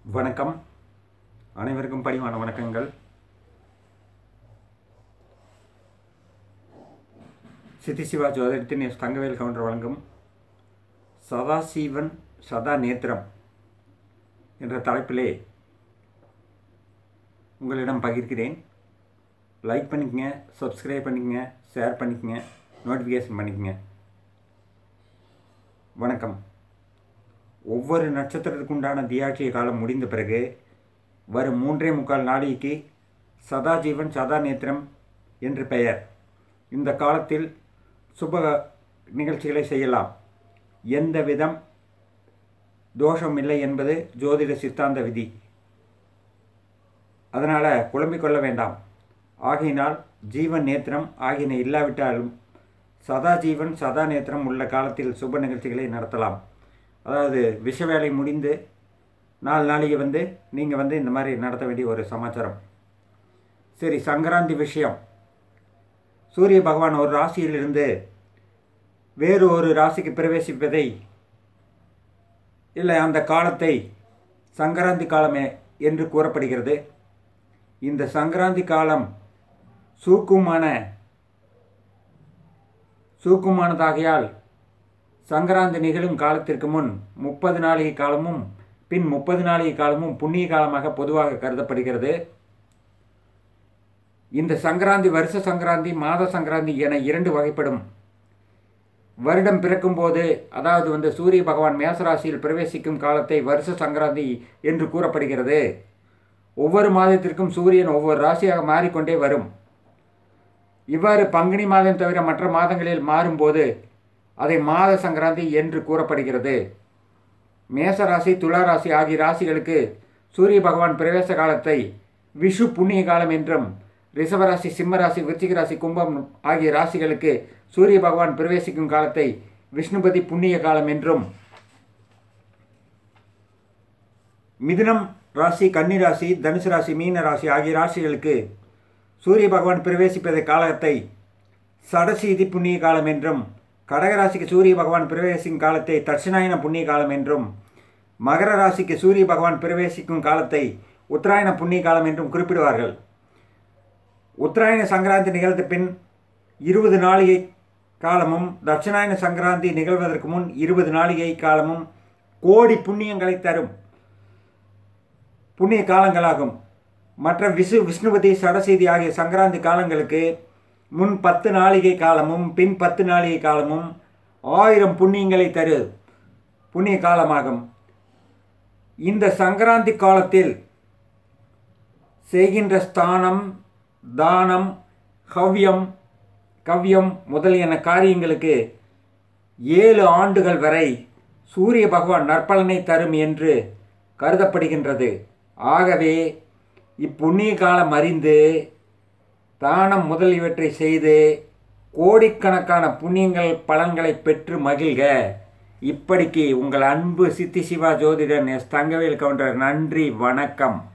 வணக்கம் அனைவருக்கும் பணிவான வணக்கங்கள் சித்தி சிவா ஜோதிடத்தின் எஸ் தங்கவேல் கவுண்டர் வழங்கும் சதாசிவன் சதா நேத்திரம் என்ற தலைப்பிலே உங்களிடம் பகிர்கிறேன் லைக் பண்ணிக்கங்க சப்ஸ்கிரைப் பண்ணிக்கங்க ஷேர் பண்ணிக்கங்க நோட்டிஃபிகேஷன் பண்ணிக்கங்க வணக்கம் ஒவ்வொரு நட்சத்திரத்துக்கு உண்டான தியாட்சிய காலம் முடிந்த பிறகு வரும் மூன்றே முக்கால் நாளைக்கு சதாஜீவன் சதா நேத்திரம் என்று பெயர் இந்த காலத்தில் சுப நிகழ்ச்சிகளை செய்யலாம் எந்த விதம் தோஷம் இல்லை என்பது ஜோதிட சித்தாந்த விதி அதனால் குழம்பிக் கொள்ள வேண்டாம் ஆகையினால் ஜீவன் நேத்திரம் ஆகியன இல்லாவிட்டாலும் சதா ஜீவன் சதா நேத்திரம் உள்ள காலத்தில் சுப நிகழ்ச்சிகளை நடத்தலாம் அதாவது விஷ வேலை முடிந்து நாலு நாளைக்கு வந்து நீங்கள் வந்து இந்த மாதிரி நடத்த வேண்டிய ஒரு சமாச்சாரம் சரி சங்கராந்தி விஷயம் சூரிய பகவான் ஒரு ராசியிலிருந்து வேறு ஒரு ராசிக்கு பிரவேசிப்பதை இல்லை அந்த காலத்தை சங்கராந்தி காலமே என்று கூறப்படுகிறது இந்த சங்கராந்தி காலம் சூக்குமான சூக்குமானதாகையால் சங்கராந்தி நிகழும் காலத்திற்கு முன் முப்பது நாளிகை காலமும் பின் முப்பது நாளிகை காலமும் புண்ணிய காலமாக பொதுவாக கருதப்படுகிறது இந்த சங்கராந்தி வருஷ சங்கராந்தி மாத சங்கராந்தி என இரண்டு வகைப்படும் வருடம் பிறக்கும்போது அதாவது வந்து சூரிய பகவான் மேசராசியில் பிரவேசிக்கும் காலத்தை வருஷ சங்கராந்தி என்று கூறப்படுகிறது ஒவ்வொரு மாதத்திற்கும் சூரியன் ஒவ்வொரு ராசியாக மாறிக்கொண்டே வரும் இவ்வாறு பங்குனி மாதம் தவிர மற்ற மாதங்களில் மாறும்போது அதை மாத சங்கராந்தி என்று கூறப்படுகிறது மேசராசி துளாராசி ஆகிய ராசிகளுக்கு சூரிய பகவான் பிரவேச காலத்தை விஷு புண்ணிய காலம் என்றும் ரிஷபராசி சிம்மராசி விருச்சிக ராசி கும்பம் ஆகிய ராசிகளுக்கு சூரிய பகவான் பிரவேசிக்கும் காலத்தை விஷ்ணுபதி புண்ணிய காலம் என்றும் மிதுனம் ராசி கன்னி ராசி தனுசு ராசி மீன ராசி ஆகிய ராசிகளுக்கு சூரிய பகவான் பிரவேசிப்பதை காலத்தை சடசீதி புண்ணிய காலம் என்றும் கடகராசிக்கு சூரிய பகவான் பிரவேசிக்கும் காலத்தை தட்சிணாயன புண்ணிய காலம் என்றும் மகர ராசிக்கு சூரிய பகவான் பிரவேசிக்கும் காலத்தை உத்தராயண புண்ணிய காலம் என்றும் குறிப்பிடுவார்கள் உத்தராயண சங்கராந்தி நிகழ்ந்த பின் இருபது நாளிகை காலமும் தட்சிணாயன சங்கராந்தி நிகழ்வதற்கு முன் இருபது நாளிகை காலமும் கோடி புண்ணியங்களை தரும் புண்ணிய காலங்களாகும் மற்ற விசு விஷ்ணுபதி சடசீதி ஆகிய சங்கராந்தி காலங்களுக்கு முன் பத்து நாளிகை காலமும் பின் பத்து நாளிகை காலமும் ஆயிரம் புண்ணியங்களை தரு புண்ணிய காலமாகும் இந்த சங்கராந்தி காலத்தில் செய்கின்ற ஸ்தானம் தானம் ஹவ்யம் கவ்யம் முதலியன காரியங்களுக்கு ஏழு ஆண்டுகள் வரை சூரிய பகவான் நற்பலனை தரும் என்று கருதப்படுகின்றது ஆகவே இப்புண்ணிய காலம் அறிந்து தானம் முதலியவற்றை செய்து கோடிக்கணக்கான புண்ணியங்கள் பலன்களை பெற்று மகிழ்க இப்படிக்கு உங்கள் அன்பு சித்தி சிவா ஜோதிடன் எஸ் தங்கவேல் கவுண்டர் நன்றி வணக்கம்